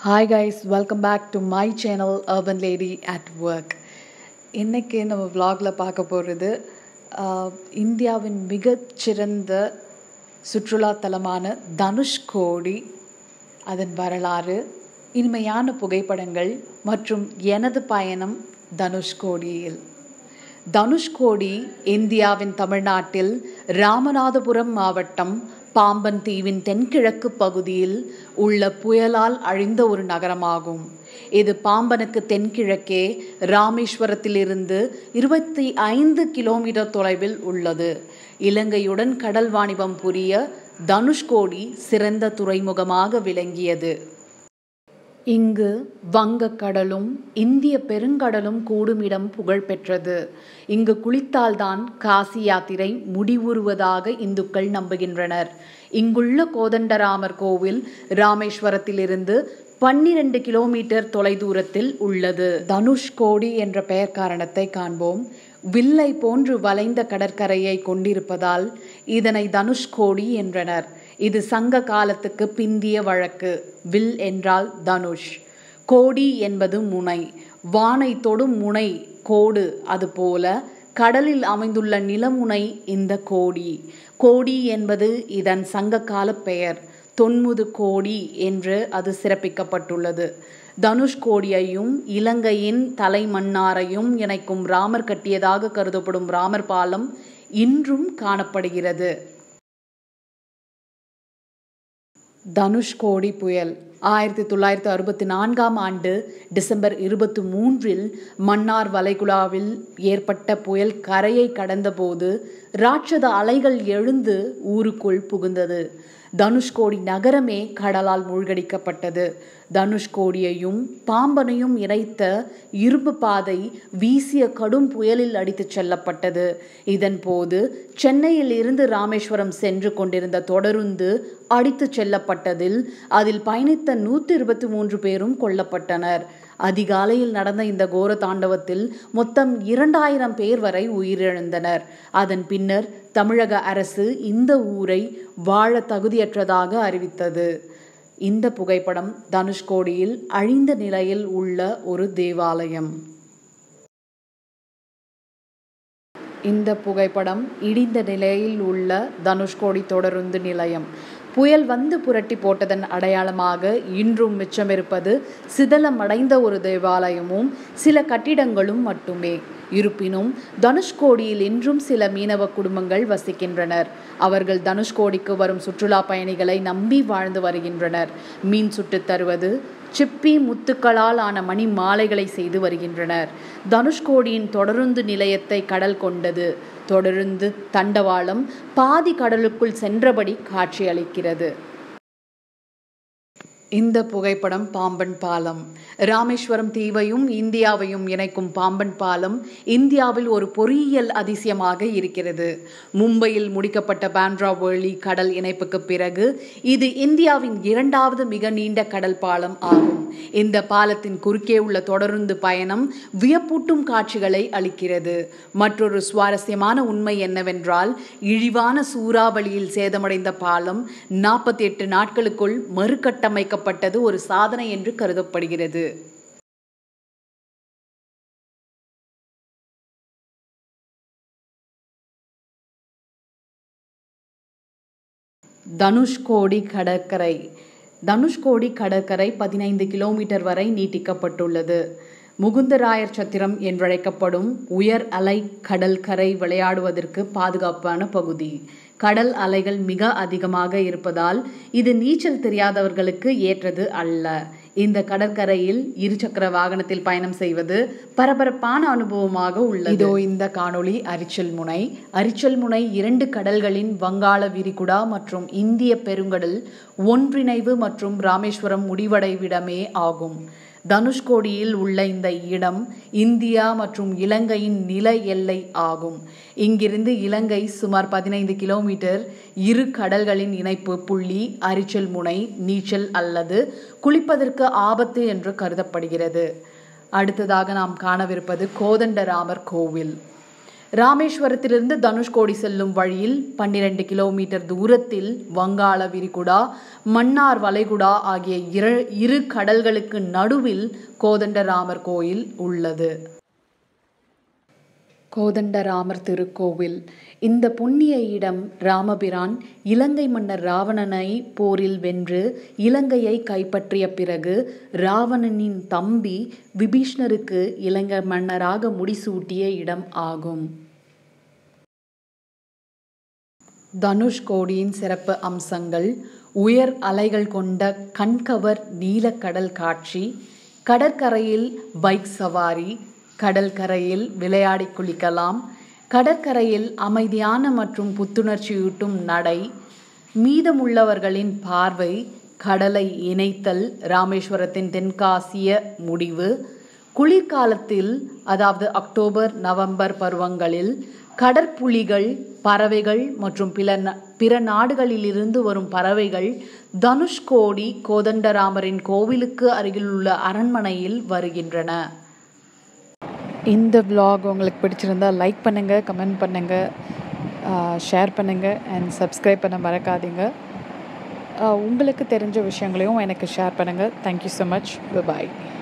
hi guys welcome back to my channel urban lady at work இன்றைக்கி நம்ம vlogல பார்க்க போகிறது இந்தியாவின் மிகச்சிறந்த சுற்றுலா தலமான தனுஷ்கோடி அதன் வரலாறு இனிமையான புகைப்படங்கள் மற்றும் எனது பயணம் தனுஷ்கோடியில் தனுஷ்கோடி இந்தியாவின் தமிழ்நாட்டில் ராமநாதபுரம் மாவட்டம் பாம்பன் தீவின் தென்கிழக்கு பகுதியில் உள்ள புயலால் அழிந்த ஒரு நகரமாகும் இது பாம்பனுக்கு தென்கிழக்கே ராமேஸ்வரத்திலிருந்து இருபத்தி ஐந்து கிலோமீட்டர் தொலைவில் உள்ளது இலங்கையுடன் கடல் வாணிபம் புரிய தனுஷ்கோடி சிறந்த துறைமுகமாக விளங்கியது இங்கு வங்கக்கடலும் இந்திய பெருங்கடலும் கூடுமிடம் புகழ்பெற்றது இங்கு குளித்தால்தான் காசி யாத்திரை முடிவுறுவதாக இந்துக்கள் நம்புகின்றனர் இங்குள்ள கோதண்டராமர் கோவில் ராமேஸ்வரத்திலிருந்து பன்னிரண்டு கிலோமீட்டர் தொலைதூரத்தில் உள்ளது தனுஷ்கோடி என்ற பெயர் காரணத்தை காண்போம் வில்லை போன்று வளைந்த கடற்கரையை கொண்டிருப்பதால் இதனை தனுஷ்கோடி என்றனர் இது சங்க காலத்துக்கு பிந்திய வழக்கு வில் என்றால் தனுஷ் கோடி என்பது முனை வானை தொடும் முனை கோடு அதுபோல கடலில் அமைந்துள்ள நிலமுனை இந்த கோடி கோடி என்பது இதன் சங்ககால பெயர் தொன்முது கோடி என்று அது சிறப்பிக்கப்பட்டுள்ளது தனுஷ்கோடியையும் இலங்கையின் தலைமன்னாரையும் இணைக்கும் ராமர் கட்டியதாக கருதப்படும் ராமர் பாலம் இன்றும் காணப்படுகிறது தனுஷ்கோடி புயல் ஆயிரத்தி தொள்ளாயிரத்தி அறுபத்தி நான்காம் ஆண்டு டிசம்பர் இருபத்தி மூன்றில் மன்னார் வளைகுடாவில் ஏற்பட்ட புயல் கரையை கடந்தபோது ராட்சத அலைகள் எழுந்து ஊருக்குள் புகுந்தது தனுஷ்கோடி நகரமே கடலால் மூழ்கடிக்கப்பட்டது தனுஷ்கோடியையும் பாம்பனையும் இணைத்த இரும்பு பாதை வீசிய கடும் புயலில் அடித்துச் செல்லப்பட்டது இதன் போது சென்னையில் இருந்து ராமேஸ்வரம் சென்று கொண்டிருந்த தொடருந்து அடித்துச் செல்லப்பட்டதில் அதில் பயணித்த நூற்றி இருபத்தி மூன்று பேரும் கொல்லப்பட்டனர் அதிகாலையில் நடந்த இந்த கோர தாண்டவத்தில் மொத்தம் இரண்டாயிரம் பேர் வரை உயிரிழந்தனர் அதன் பின்னர் தமிழக அரசு இந்த ஊரை வாழ தகுதியற்றதாக அறிவித்தது இந்த புகைப்படம் தனுஷ்கோடியில் அழிந்த நிலையில் உள்ள ஒரு தேவாலயம் இந்த புகைப்படம் இடிந்த நிலையில் உள்ள தனுஷ்கோடி தொடருந்து நிலையம் புயல் வந்து புரட்டி போட்டதன் அடையாளமாக இன்றும் மிச்சமிருப்பது சிதலமடைந்த ஒரு தேவாலயமும் சில கட்டிடங்களும் மட்டுமே இருப்பினும் தனுஷ்கோடியில் இன்றும் சில மீனவ குடும்பங்கள் வசிக்கின்றனர் அவர்கள் தனுஷ்கோடிக்கு வரும் சுற்றுலா பயணிகளை நம்பி வாழ்ந்து வருகின்றனர் மீன் சுட்டு தருவது சிப்பி முத்துக்களால் ஆன மணி மாலைகளை செய்து வருகின்றனர் தனுஷ்கோடியின் தொடருந்து நிலையத்தை கடல் கொண்டது தொடருந்து தண்டவாளம் பாதி கடலுக்குள் சென்றபடி காட்சியளிக்கிறது இந்த புகைப்படம் பாம்பன் பாலம் ராமேஸ்வரம் தீவையும் இந்தியாவையும் இணைக்கும் பாம்பன் பாலம் இந்தியாவில் ஒரு பொறியியல் அதிசயமாக இருக்கிறது மும்பையில் முடிக்கப்பட்ட பாண்ட்ரா வேர்லி கடல் இணைப்புக்கு பிறகு இது இந்தியாவின் இரண்டாவது மிக நீண்ட கடல் பாலம் ஆகும் இந்த பாலத்தின் குறுக்கே உள்ள தொடருந்து பயணம் வியப்பூட்டும் காட்சிகளை அளிக்கிறது மற்றொரு சுவாரஸ்யமான உண்மை என்னவென்றால் இழிவான சூறாவளியில் சேதமடைந்த பாலம் நாற்பத்தி எட்டு நாட்களுக்குள் மறுகட்டமைக்க அமைக்கப்பட்டது ஒரு சாதனை என்று கருதப்படுகிறது தனுஷ்கோடி கடற்கரை தனுஷ்கோடி கடற்கரை பதினைந்து கிலோமீட்டர் வரை நீட்டிக்கப்பட்டுள்ளது முகுந்தராயர் சத்திரம் என்றழைக்கப்படும் உயர் அலை கடற்கரை விளையாடுவதற்கு பாதுகாப்பான பகுதி கடல் அலைகள் மிக அதிகமாக இருப்பதால் இது நீச்சல் தெரியாதவர்களுக்கு ஏற்றது அல்ல இந்த கடற்கரையில் இருசக்கர வாகனத்தில் பயணம் செய்வது பரபரப்பான அனுபவமாக உள்ளது இதோ இந்த காணொளி அரிச்சல் முனை அரிச்சல் முனை இரண்டு கடல்களின் வங்காள விரிகுடா மற்றும் இந்திய பெருங்கடல் ஒன்றிணைவு மற்றும் ராமேஸ்வரம் முடிவடைவிடமே ஆகும் தனுஷ்கோடியில் உள்ள இந்த இடம் இந்தியா மற்றும் இலங்கையின் நில எல்லை ஆகும் இங்கிருந்து இலங்கை சுமார் பதினைந்து கிலோமீட்டர் இரு கடல்களின் இணைப்பு புள்ளி அரிச்சல் முனை நீச்சல் அல்லது குளிப்பதற்கு ஆபத்து என்று கருதப்படுகிறது அடுத்ததாக நாம் காணவிருப்பது கோதண்டராமர் கோவில் ராமேஸ்வரத்திலிருந்து தனுஷ்கோடி செல்லும் வழியில் பன்னிரண்டு கிலோமீட்டர் தூரத்தில் வங்காள விரிகுடா மன்னார் வளைகுடா ஆகிய இரு இரு கடல்களுக்கு நடுவில் கோதண்டராமர் கோயில் உள்ளது கோதண்டராமர் திருக்கோவில் இந்த புண்ணிய இடம் ராமபிரான் இலங்கை மன்னர் ராவணனை போரில் வென்று இலங்கையை கைப்பற்றிய பிறகு ராவணனின் தம்பி விபீஷ்ணருக்கு இலங்கை மன்னராக முடிசூட்டிய இடம் ஆகும் தனுஷ்கோடியின் சிறப்பு அம்சங்கள் உயர் அலைகள் கொண்ட கண்கவர் நீலக்கடல் காட்சி கடற்கரையில் பைக் சவாரி கடற்கரையில் விளையாடி குளிக்கலாம் கடற்கரையில் அமைதியான மற்றும் புத்துணர்ச்சியூட்டும் நடை மீதமுள்ளவர்களின் பார்வை கடலை இணைத்தல் ராமேஸ்வரத்தின் தென்காசிய முடிவு குளிர்காலத்தில் அதாவது அக்டோபர் நவம்பர் பருவங்களில் கடற்புலிகள் பறவைகள் மற்றும் பிற பிற நாடுகளிலிருந்து வரும் பறவைகள் தனுஷ்கோடி கோதண்டராமரின் கோவிலுக்கு அருகிலுள்ள அரண்மனையில் வருகின்றன இந்த vlog உங்களுக்கு பிடிச்சிருந்தா லைக் பண்ணுங்கள் கமெண்ட் பண்ணுங்கள் ஷேர் பண்ணுங்கள் அண்ட் சப்ஸ்கிரைப் பண்ண மறக்காதீங்க ஆஹ் உங்களுக்கு தெரிஞ்ச விஷயங்களையும் எனக்கு ஷேர் பண்ணுங்கள் தேங்க்யூ ஸோ மச் பாய்